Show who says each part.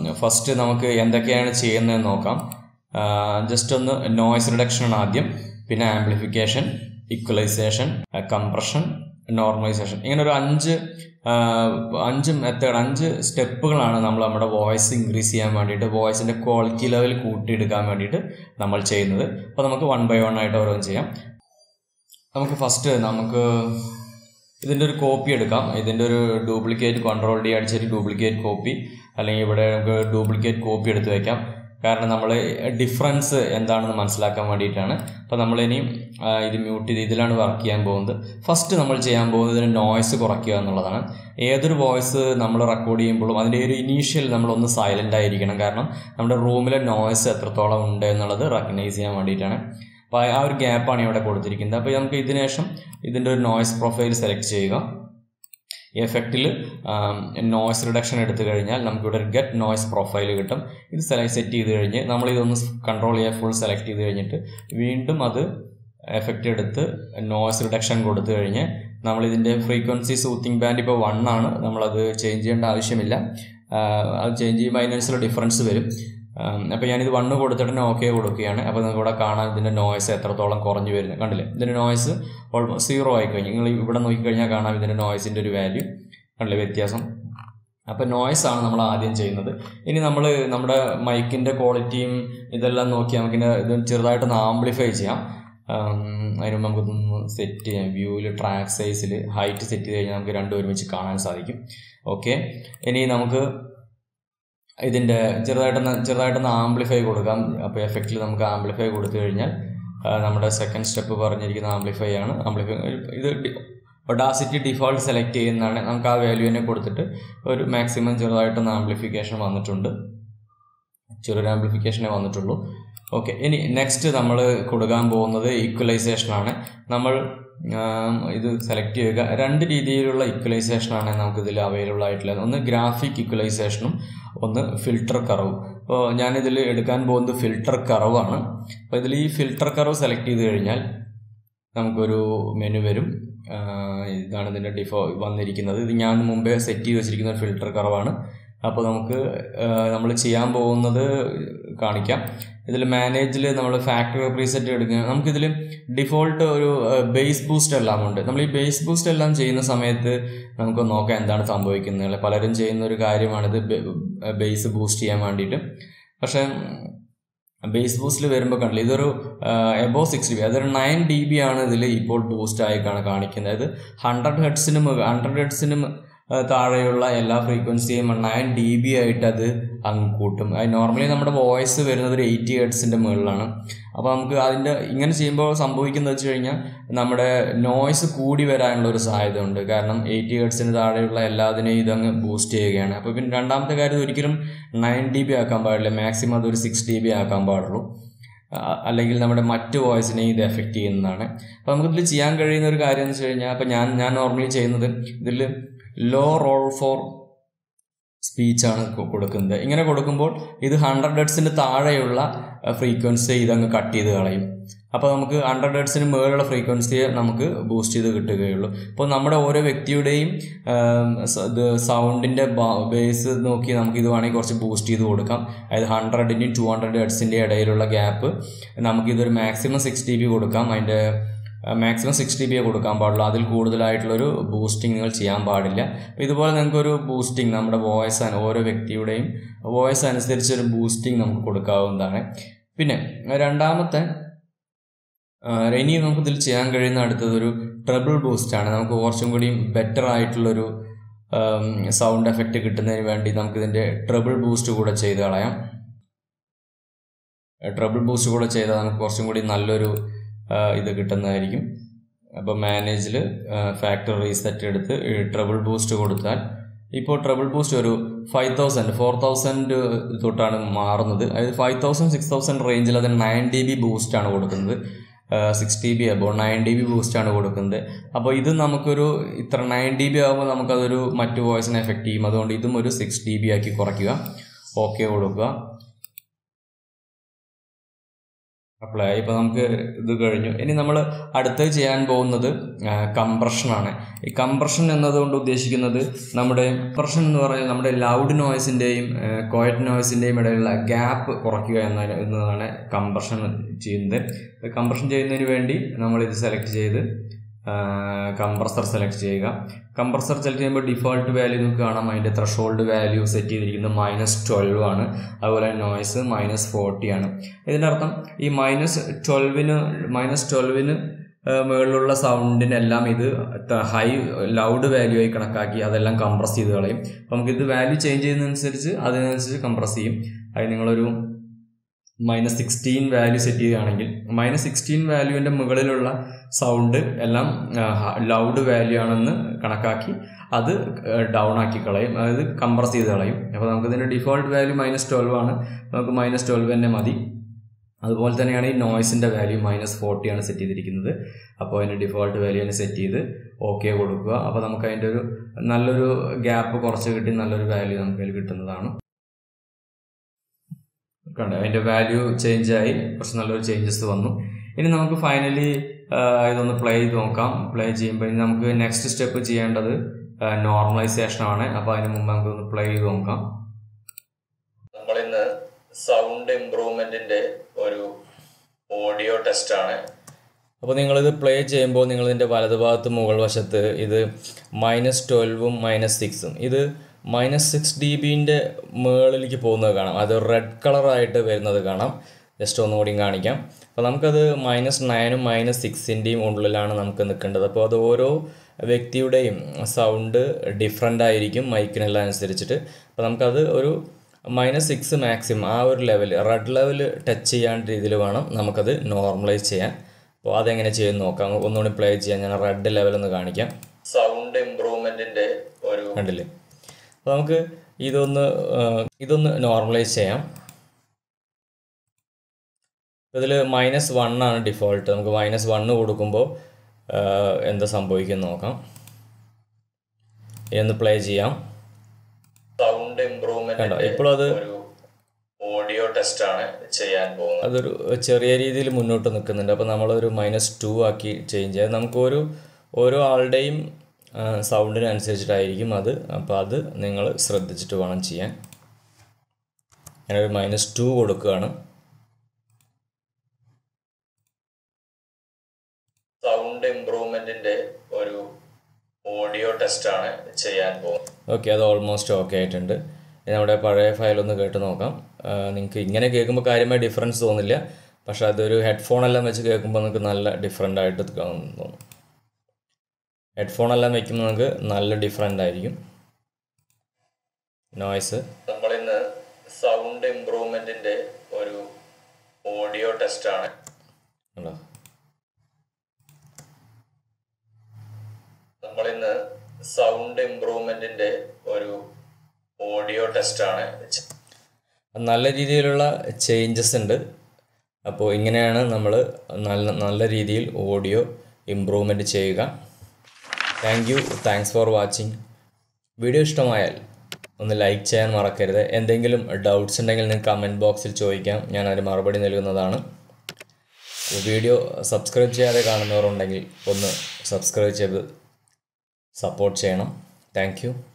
Speaker 1: first നമുക്ക് എന്തൊക്കെയാണ് ചെയ്യുന്നതെന്ന് നോക്കാം ജസ്റ്റ് ഒന്ന് നോയ്സ് റിഡക്ഷൻ ആണ് ആദ്യം പിന്നെ ആംപ്ലിഫിക്കേഷൻ ഇക്വലൈസേഷൻ കംപ്രഷൻ നോർമലൈസേഷൻ ഇങ്ങനെ ഒരു അഞ്ച് ആ, അഞ്ച് മെത്തേഡ് അഞ്ച് സ്റ്റെപ്പുകളാണ് നമ്മൾ നമ്മുടെ വോയിസ് ഇൻക്രീസ് ചെയ്യാൻ വേണ്ടിയിട്ട് വോയിസിൻ്റെ ക്വാളിറ്റി ലെവൽ കൂട്ടിയെടുക്കാൻ വേണ്ടിയിട്ട് നമ്മൾ ചെയ്യുന്നത് അപ്പോൾ നമുക്ക് വൺ ബൈ വൺ ആയിട്ട് ഓരോന്ന് ചെയ്യാം നമുക്ക് ഫസ്റ്റ് നമുക്ക് ഇതിൻ്റെ ഒരു കോപ്പി എടുക്കാം ഇതിൻ്റെ ഒരു ഡ്യൂപ്ലിക്കേറ്റ് കൺട്രോൾ ഡി അടിച്ചൊരു ഡ്യൂപ്ലിക്കേറ്റ് കോപ്പി അല്ലെങ്കിൽ ഇവിടെ നമുക്ക് ഡ്യൂപ്ലിക്കേറ്റ് കോപ്പി എടുത്ത് വെക്കാം കാരണം നമ്മൾ ഡിഫറൻസ് എന്താണെന്ന് മനസ്സിലാക്കാൻ വേണ്ടിയിട്ടാണ് അപ്പോൾ നമ്മളിനി ആ, ഇത് മ്യൂട്ട് ചെയ്ത് ഇതിലാണ് വർക്ക് ചെയ്യാൻ പോകുന്നത് ഫസ്റ്റ് നമ്മൾ ചെയ്യാൻ പോകുന്നത് ഇതിന് നോയ്സ് കുറയ്ക്കുക എന്നുള്ളതാണ് ഏതൊരു വോയിസ് നമ്മൾ റെക്കോർഡ് ചെയ്യുമ്പോഴും അതിൻ്റെ ഒരു ഇനീഷ്യൽ നമ്മളൊന്ന് സൈലൻ്റ് ആയിരിക്കണം കാരണം നമ്മുടെ റൂമിലെ നോയ്സ് എത്രത്തോളം ഉണ്ട് എന്നുള്ളത് റെക്കഗ്നൈസ് ചെയ്യാൻ വേണ്ടിയിട്ടാണ് അപ്പോൾ ആ ഒരു ഗ്യാപ്പാണ് ഇവിടെ കൊടുത്തിരിക്കുന്നത് അപ്പോൾ നമുക്ക് ഇതിന് ശേഷം ഇതിൻ്റെ ഒരു നോയ്സ് പ്രൊഫൈൽ സെലക്ട് ചെയ്യുക എഫക്റ്റിൽ നോയ്സ് റിഡക്ഷൻ എടുത്തു കഴിഞ്ഞാൽ നമുക്കിവിടെ ഒരു ഗെറ്റ് നോയ്സ് പ്രൊഫൈൽ കിട്ടും ഇത് സെലക്ട് സെറ്റ് ചെയ്ത് കഴിഞ്ഞ് നമ്മൾ ഇതൊന്ന് കൺട്രോൾ ചെയ്യുക ഫുൾ സെലക്ട് ചെയ്ത് കഴിഞ്ഞിട്ട് വീണ്ടും അത് എഫക്റ്റ് എടുത്ത് നോയ്സ് റിഡക്ഷൻ കൊടുത്തു കഴിഞ്ഞ് നമ്മളിതിൻ്റെ ഫ്രീക്വൻസി സൂത്തിങ് ബാൻഡ് ഇപ്പോൾ വൺ ആണ് നമ്മളത് ചേഞ്ച് ചെയ്യേണ്ട ആവശ്യമില്ല ആ, അത് ചേഞ്ച് ചെയ്യുമ്പോൾ അതിനനുസരിച്ചുള്ള ഡിഫറൻസ് വരും അപ്പോൾ ഞാനിത് വണ്ണ് കൊടുത്തിട്ട് തന്നെ ഓക്കെ കൊടുക്കുകയാണ് അപ്പോൾ നിങ്ങൾക്ക് ഇവിടെ കാണാം ഇതിൻ്റെ നോയ്സ് എത്രത്തോളം കുറഞ്ഞു വരുന്നത് കണ്ടില്ലേ ഇതിൻ്റെ നോയ്സ് ഓൾമോസ്റ്റ് സീറോ ആയി കഴിഞ്ഞു നിങ്ങൾ ഇവിടെ നോക്കിക്കഴിഞ്ഞാൽ കാണാം ഇതിൻ്റെ നോയ്സിൻ്റെ ഒരു വാല്യൂ കണ്ടില്ലേ വ്യത്യാസം അപ്പോൾ നോയ്സ് ആണ് നമ്മൾ ആദ്യം ചെയ്യുന്നത് ഇനി നമ്മൾ നമ്മുടെ മൈക്കിൻ്റെ ക്വാളിറ്റിയും ഇതെല്ലാം നോക്കി നമുക്കിനെ ഇത് ചെറുതായിട്ടൊന്ന് ആംപ്ലിഫൈ ചെയ്യാം ആം, അതിന് മുമ്പ് നമുക്കിതൊന്ന് സെറ്റ് ചെയ്യാം വ്യൂവിൽ ട്രാക്ക് സൈസിൽ ഹൈറ്റ് സെറ്റ് ചെയ്ത് കഴിഞ്ഞാൽ നമുക്ക് രണ്ടും ഒരുമിച്ച് കാണാൻ സാധിക്കും ഓക്കെ ഇനി നമുക്ക് ഇതിൻ്റെ ചെറുതായിട്ടൊന്ന് ചെറുതായിട്ടൊന്ന് ആംപ്ലിഫൈ കൊടുക്കാം അപ്പോൾ എഫക്റ്റിൽ നമുക്ക് ആംപ്ലിഫൈ കൊടുത്തു കഴിഞ്ഞാൽ ആ, നമ്മുടെ സെക്കൻഡ് സ്റ്റെപ്പ് പറഞ്ഞിരിക്കുന്ന ആംപ്ലിഫൈ ആണ് ആംപ്ലിഫൈ ഇത് ഒഡാസിറ്റി ഡിഫോൾട്ട് സെലക്ട് ചെയ്യുന്നതാണ് നമുക്ക് ആ വാല്യൂവിനെ കൊടുത്തിട്ട് ഒരു മാക്സിമം ചെറുതായിട്ടൊന്ന് ആംപ്ലിഫിക്കേഷൻ വന്നിട്ടുണ്ട് ചെറിയൊരു ആംപ്ലിഫിക്കേഷനേ വന്നിട്ടുള്ളൂ ഓക്കെ ഇനി നെക്സ്റ്റ് നമ്മൾ കൊടുക്കാൻ പോകുന്നത് ഈക്വലൈസേഷനാണ് നമ്മൾ ആം, ഇത് സെലക്ട് ചെയ്യുക രണ്ട് രീതിയിലുള്ള ഈക്വലൈസേഷനാണ് നമുക്കിതിൽ അവൈലബിൾ ആയിട്ടുള്ളത് ഒന്ന് ഗ്രാഫിക് ഈക്വലൈസേഷനും ഒന്ന് ഫിൽട്ടർ കറവ് അപ്പോൾ ഞാനിതിൽ എടുക്കാൻ പോകുന്നത് ഫിൽട്ടർ കറവാണ് അപ്പോൾ ഇതിൽ ഈ ഫിൽട്ടർ കറവ് സെലക്ട് ചെയ്ത് കഴിഞ്ഞാൽ നമുക്കൊരു മെനു വരും ആ, ഇതാണ് ഇതിൻ്റെ ഡിഫോ വന്നിരിക്കുന്നത് ഇത് ഞാൻ മുമ്പേ സെറ്റ് ചെയ്ത് വെച്ചിരിക്കുന്ന ഒരു ഫിൽട്ടർ കറവാണ് അപ്പോൾ നമുക്ക് നമ്മൾ ചെയ്യാൻ പോകുന്നത് കാണിക്കാം ഇതിൽ മാനേജിൽ നമ്മൾ ഫാക്ടറി പ്രീസെറ്റ് എടുക്കുക നമുക്കിതിൽ ഡിഫോൾട്ട് ഒരു ബേസ് ബൂസ്റ്റ് എല്ലാം ഉണ്ട് നമ്മൾ ഈ ബേസ് ബൂസ്റ്റ് എല്ലാം ചെയ്യുന്ന സമയത്ത് നമുക്ക് നോക്കാം എന്താണ് സംഭവിക്കുന്നത് പലരും ചെയ്യുന്ന ഒരു കാര്യമാണിത് ബേസ് ബൂസ്റ്റ് ചെയ്യാൻ വേണ്ടിയിട്ട് പക്ഷേ ബേസ് ബൂസ്റ്റിൽ വരുമ്പോൾ കണ്ടില്ല ഇതൊരു എബോ സിക്സ് ഡി ബി അതൊരു നയൻ ഡി ബി ആണ് ഇതിൽ ഇപ്പോൾ ബൂസ്റ്റ് ആയിക്കാണ് കാണിക്കുന്നത് അതായത് ഹൺഡ്രഡ് ഹെഡ്സിനും ഹൺഡ്രഡ് ഹെഡ്സിനും താഴെയുള്ള എല്ലാ ഫ്രീക്വൻസിയും നയൻ ഡി ബി ആയിട്ട് അത് അങ്ങ് കൂട്ടും അത് നോർമലി നമ്മുടെ വോയിസ് വരുന്നത് ഒരു എയ്റ്റി ഹെഡ്സിൻ്റെ മുകളിലാണ് അപ്പോൾ നമുക്ക് അതിൻ്റെ ഇങ്ങനെ ചെയ്യുമ്പോൾ സംഭവിക്കുന്നത് വെച്ച് കഴിഞ്ഞാൽ നമ്മുടെ നോയ്സ് കൂടി വരാനുള്ള ഒരു സാധ്യത ഉണ്ട് കാരണം എയ്റ്റി ഹെഡ്സിന് താഴെയുള്ള എല്ലാത്തിനെയും ഇതങ്ങ് ബൂസ്റ്റ് ചെയ്യുകയാണ് അപ്പോൾ പിന്നെ രണ്ടാമത്തെ കാര്യം ഇത് ഒരിക്കലും നയൻ ഡി ബി ആക്കാൻ പാടില്ല മാക്സിമം അതൊരു സിക്സ് ഡി ബി ആക്കാൻ പാടുള്ളൂ ആ, അല്ലെങ്കിൽ നമ്മുടെ മറ്റ് വോയിസിനെ ഇത് എഫക്റ്റ് ചെയ്യുന്നതാണ് അപ്പോൾ നമുക്കിതിൽ ചെയ്യാൻ കഴിയുന്ന ഒരു കാര്യം എന്ന് വെച്ച് കഴിഞ്ഞാൽ അപ്പോൾ ഞാൻ ഞാൻ നോർമലി ചെയ്യുന്നത് ഇതിൽ ലോ റോൾ ഫോർ സ്പീച്ചാണ് കൊടുക്കുന്നത് ഇങ്ങനെ കൊടുക്കുമ്പോൾ ഇത് ഹൺഡ്രഡ് ഹെഡ്സിന് താഴെയുള്ള ഫ്രീക്വൻസി ഇതങ്ങ് കട്ട് ചെയ്ത് കളയും അപ്പോൾ നമുക്ക് ഹൺഡ്രഡ് ഹെഡ്സിന് മുകളിലുള്ള ഫ്രീക്വൻസിയെ നമുക്ക് ബൂസ്റ്റ് ചെയ്ത് കിട്ടുകയുള്ളൂ അപ്പോൾ നമ്മുടെ ഓരോ വ്യക്തിയുടെയും ആം, സ- ഇത് സൗണ്ടിൻ്റെ ബേസ് നോക്കി നമുക്ക് ഇത് വേണമെങ്കിൽ കുറച്ച് ബൂസ്റ്റ് ചെയ്ത് കൊടുക്കാം അതായത് ഹൺഡ്രഡിൻ്റെയും ടു ഹൺഡ്രഡ് ഹെഡ്സിൻ്റെ ഇടയിലുള്ള ഗ്യാപ്പ് നമുക്കിതൊരു മാക്സിമം സിക്സ് ഡി ബി കൊടുക്കാം അതിൻ്റെ മാക്സിമം സിക്സ് ഡി ബിയെ കൊടുക്കാൻ പാടുള്ളൂ അതിൽ കൂടുതലായിട്ടുള്ളൊരു ബൂസ്റ്റിംഗ് നിങ്ങൾ ചെയ്യാൻ പാടില്ല അപ്പോൾ ഇതുപോലെ നിങ്ങൾക്കൊരു ബൂസ്റ്റിംഗ് നമ്മുടെ വോയിസ് ഓരോ വ്യക്തിയുടെയും വോയിസ് അനുസരിച്ച് ഒരു ബൂസ്റ്റിംഗ് നമുക്ക് കൊടുക്കാവുന്നതാണ് പിന്നെ രണ്ടാമത്തെ ആ, ഇനി നമുക്ക് ഇതിൽ ചെയ്യാൻ കഴിയുന്ന അടുത്തത് ഒരു ട്രബിൾ ബൂസ്റ്റ് ആണ് നമുക്ക് കുറച്ചും കൂടി ബെറ്റർ ആയിട്ടുള്ളൊരു സൗണ്ട് എഫക്റ്റ് കിട്ടുന്നതിന് വേണ്ടി നമുക്ക് ഇതിൻ്റെ ട്രബിൾ ബൂസ്റ്റ് കൂടെ ചെയ്ത് കളയാം ട്രബിൾ ബൂസ്റ്റ് കൂടെ ചെയ്താൽ നമുക്ക് കുറച്ചും കൂടി നല്ലൊരു ആ, ഇത് കിട്ടുന്നതായിരിക്കും അപ്പോൾ മാനേജിൽ ഫാക്ടറി റീസെറ്റ് എടുത്ത് ട്രബിൾ ബൂസ്റ്റ് കൊടുത്താൽ ഇപ്പോൾ ട്രബിൾ ബൂസ്റ്റ് ഒരു ഫൈവ് തൗസൻഡ് ഫോർ തൗസൻഡ് തൊട്ടാണ് മാറുന്നത് അതായത് ഫൈവ് തൗസൻഡ് സിക്സ് തൗസൻഡ് റേഞ്ചിൽ അത് നയൻ ഡി ബി ബൂസ്റ്റാണ് കൊടുക്കുന്നത് സിക്സ് ഡി ബി അപ്പോൾ നയൻ ഡി ബി ബൂസ്റ്റാണ് കൊടുക്കുന്നത് അപ്പോൾ ഇത് നമുക്കൊരു ഇത്ര നയൻ ഡി ബി ആകുമ്പോൾ നമുക്കതൊരു മറ്റു വോയിസിനെ എഫക്റ്റ് ചെയ്യും അതുകൊണ്ട് ഇതും ഒരു സിക്സ് ഡി ബി ആക്കി കുറയ്ക്കുക ഓക്കെ കൊടുക്കുക അപ്ലൈ ആയി ഇപ്പോൾ നമുക്ക് ഇത് കഴിഞ്ഞു ഇനി നമ്മൾ അടുത്തത് ചെയ്യാൻ പോകുന്നത് കംപ്രഷനാണ് ഈ കംപ്രഷൻ എന്നതുകൊണ്ട് ഉദ്ദേശിക്കുന്നത് നമ്മുടെ കംപ്രഷൻ എന്ന് പറയുന്നത് നമ്മുടെ ലൗഡ് നോയ്സിൻ്റെയും ക്വയറ്റ് നോയ്സിൻ്റെയും ഇടയിലുള്ള ഗ്യാപ്പ് കുറയ്ക്കുക എന്ന എന്നതാണ് കംപ്രഷൻ ചെയ്യുന്നത് കംപ്രഷൻ ചെയ്യുന്നതിന് വേണ്ടി നമ്മൾ ഇത് സെലക്ട് ചെയ്ത് കംപ്രസർ സെലക്ട് ചെയ്യുക കംപ്രസർ സെലക്ട് ചെയ്യുമ്പോൾ ഡിഫോൾട്ട് വാല്യൂ നിങ്ങൾക്ക് കാണാം അതിൻ്റെ ത്രഷോൾഡ് വാല്യൂ സെറ്റ് ചെയ്തിരിക്കുന്നത് മൈനസ് ട്വൽവ് ആണ് അതുപോലെ നോയ്സ് മൈനസ് ഫോർട്ടി ആണ് ഇതിൻ്റെ അർത്ഥം ഈ മൈനസ് ട്വൽവിന് മൈനസ് ട്വൽവിന് മുകളിലുള്ള സൗണ്ടിനെല്ലാം ഇത് ഹൈ ലൗഡ് വാല്യൂ ആയി കണക്കാക്കി അതെല്ലാം കംപ്രസ് ചെയ്ത് കളയും അപ്പോൾ നമുക്കിത് വാല്യൂ ചേഞ്ച് ചെയ്യുന്നതനുസരിച്ച് അതിനനുസരിച്ച് കംപ്രസ് ചെയ്യും അത് നിങ്ങളൊരു മൈനസ് സിക്സ്റ്റീൻ വാല്യൂ സെറ്റ് ചെയ്യുകയാണെങ്കിൽ മൈനസ് സിക്സ്റ്റീൻ വാല്യൂവിൻ്റെ മുകളിലുള്ള സൗണ്ട് എല്ലാം ലൗഡ് വാല്യൂ ആണെന്ന് കണക്കാക്കി അത് ഡൗൺ ആക്കി കളയും അതായത് കംപ്രസ് ചെയ്ത് കളയും അപ്പോൾ നമുക്ക് ഇതിൻ്റെ ഡിഫോൾട്ട് വാല്യൂ മൈനസ് ട്വൽവ് ആണ് നമുക്ക് മൈനസ് ട്വൽവ് തന്നെ മതി അതുപോലെ തന്നെയാണ് ഈ നോയ്സിൻ്റെ വാല്യൂ മൈനസ് ഫോർട്ടി ആണ് സെറ്റ് ചെയ്തിരിക്കുന്നത് അപ്പോൾ അതിൻ്റെ ഡിഫോൾട്ട് വാല്യൂ തന്നെ സെറ്റ് ചെയ്ത് ഓക്കെ കൊടുക്കുക അപ്പോൾ നമുക്ക് അതിൻ്റെ ഒരു നല്ലൊരു ഗ്യാപ്പ് കുറച്ച് കിട്ടി നല്ലൊരു വാല്യൂ നമുക്ക് അതിൽ കിട്ടുന്നതാണ് കണ്ടോ അതിൻ്റെ വാല്യൂ ചേഞ്ച് ആയി കുറച്ച് നല്ലൊരു ചേഞ്ചസ് വന്നു ഇനി നമുക്ക് ഫൈനലി ഇതൊന്ന് പ്ലേ ചെയ്ത് നോക്കാം പ്ലേ ചെയ്യുമ്പോൾ ഇനി നമുക്ക് നെക്സ്റ്റ് സ്റ്റെപ്പ് ചെയ്യേണ്ടത് നോർമലൈസേഷൻ ആണ് അപ്പോൾ അതിന് മുമ്പ് നമുക്കൊന്ന് പ്ലേ ചെയ്ത് നോക്കാം
Speaker 2: നമ്മളിന്ന് സൗണ്ട് ഇംപ്രൂവ്മെന്റിന്റെ ഒരു ഓഡിയോ ടെസ്റ്റ് ആണ്
Speaker 1: അപ്പോൾ നിങ്ങളിത് പ്ലേ ചെയ്യുമ്പോൾ നിങ്ങളിതിൻ്റെ വലതുഭാഗത്ത് മുകൾ വശത്ത് ഇത് മൈനസ് ട്വൽവും മൈനസ് സിക്സും ഇത് മൈനസ് സിക്സ് ഡി ബിൻ്റെ മുകളിലേക്ക് പോകുന്നത് കാണാം അത് റെഡ് കളറായിട്ട് വരുന്നത് കാണാം ജസ്റ്റ് ഒന്നുകൂടിയും കാണിക്കാം അപ്പോൾ നമുക്കത് മൈനസ് നയനും മൈനസ് സിക്സിൻ്റെയും ഉള്ളിലാണ് നമുക്ക് നിൽക്കേണ്ടത് അപ്പോൾ അത് ഓരോ വ്യക്തിയുടെയും സൗണ്ട് ഡിഫറെൻ്റ് ആയിരിക്കും മൈക്കിനെല്ലാം അനുസരിച്ചിട്ട് അപ്പോൾ നമുക്കത് ഒരു മൈനസ് സിക്സ് മാക്സിമം ആ ഒരു ലെവൽ റെഡ് ലെവൽ ടച്ച് ചെയ്യാൻ രീതിയിൽ വേണം നമുക്കത് നോർമലൈസ് ചെയ്യാൻ അപ്പോൾ അതെങ്ങനെ ചെയ്യുന്നു നോക്കാം ഒന്നുകൂടി പ്ലേ ചെയ്യാൻ ഞാൻ റെഡ് ലെവൽ ഒന്ന് കാണിക്കാം
Speaker 2: സൗണ്ട് ഇംപ്രൂവ്മെന്റിന്റെ ഒരു
Speaker 1: കണ്ടില്ലേ അപ്പോൾ നമുക്ക് ഇതൊന്ന് ഇതൊന്ന് നോർമലൈസ് ചെയ്യാം ഇതിൽ മൈനസ് വൺ ആണ് ഡിഫോൾട്ട് നമുക്ക് മൈനസ് വണ്ണ് കൊടുക്കുമ്പോൾ എന്താ സംഭവിക്കുന്നത് നോക്കാം ഇതൊന്ന് പ്ലേ ചെയ്യാം
Speaker 2: സൗണ്ട്
Speaker 1: കണ്ടോ
Speaker 2: ഇംപ്രൂവ്മെന്റ്
Speaker 1: ഇപ്പോഴും അത്
Speaker 2: ഒരു ഓഡിയോ ടെസ്റ്റ് ആണ് ചെയ്യാൻ പോകുന്നത്
Speaker 1: അതൊരു ചെറിയ രീതിയിൽ മുന്നോട്ട് നിൽക്കുന്നുണ്ട് അപ്പോൾ നമ്മളൊരു മൈനസ് ടു ആക്കി ചേഞ്ച് ചെയ്യാം നമുക്ക് ഒരു ഓരോ ആളുടെയും സൗണ്ടിനനുസരിച്ചിട്ടായിരിക്കും അത് അപ്പോൾ അത് നിങ്ങൾ ശ്രദ്ധിച്ചിട്ട് വേണം ചെയ്യാൻ ഞാനൊരു മൈനസ് ടു കൊടുക്കുകയാണ്
Speaker 2: സൗണ്ട് ഇംപ്രൂവ്മെന്റിന്റെ ഒരു ഓഡിയോ ടെസ്റ്റ് ആണ് ചെയ്യാൻ പോകുന്നത്
Speaker 1: ഓക്കെ അത് ഓൾമോസ്റ്റ് ഓക്കെ ആയിട്ടുണ്ട് ഇനി നമ്മുടെ പഴയ ഫയലൊന്ന് കേട്ട് നോക്കാം നിങ്ങൾക്ക് ഇങ്ങനെ കേൾക്കുമ്പോൾ കാര്യമായ ഡിഫറൻസ് തോന്നില്ല പക്ഷെ അതൊരു ഹെഡ്ഫോൺ എല്ലാം വെച്ച് കേൾക്കുമ്പോൾ നിങ്ങൾക്ക് നല്ല ഡിഫറെൻ്റ് ആയിട്ട് തോന്നും ഹെഡ്ഫോൺ എല്ലാം വെക്കുമ്പോൾ നമുക്ക് നല്ല ഡിഫറെൻ്റ് ആയിരിക്കും നോയ്സ്
Speaker 2: നമ്മളിന്ന് സൗണ്ട് ഇംപ്രൂവ്മെന്റിന്റെ ഒരു ഓഡിയോ ടെസ്റ്റ് ആണ്
Speaker 1: ഉണ്ടോ
Speaker 2: നമ്മളിന്ന് സൗണ്ട് ഇംപ്രൂവ്മെന്റിന്റെ ഒരു ഓഡിയോ ടെസ്റ്റ് ആണ്
Speaker 1: നല്ല രീതിയിലുള്ള ചേഞ്ചസ് ഉണ്ട് അപ്പോൾ ഇങ്ങനെയാണ് നമ്മൾ നല്ല നല്ല രീതിയിൽ ഓഡിയോ ഇമ്പ്രൂവ്മെൻറ്റ് ചെയ്യുക thank you thanks for watching video ഇഷ്ടമായാൽ ഒന്ന് ലൈക്ക് ചെയ്യാൻ മറക്കരുത് എന്തെങ്കിലും ഡൗട്ട്സ് ഉണ്ടെങ്കിൽ നിങ്ങൾക്ക് കമൻറ്റ് ബോക്സിൽ ചോദിക്കാം ഞാൻ അതിന് മറുപടി നൽകുന്നതാണ് വീഡിയോ സബ്സ്ക്രൈബ് ചെയ്യാതെ കാണുന്നവരുണ്ടെങ്കിൽ ഒന്ന് സബ്സ്ക്രൈബ് ചെയ്ത് സപ്പോർട്ട് ചെയ്യണം താങ്ക് യു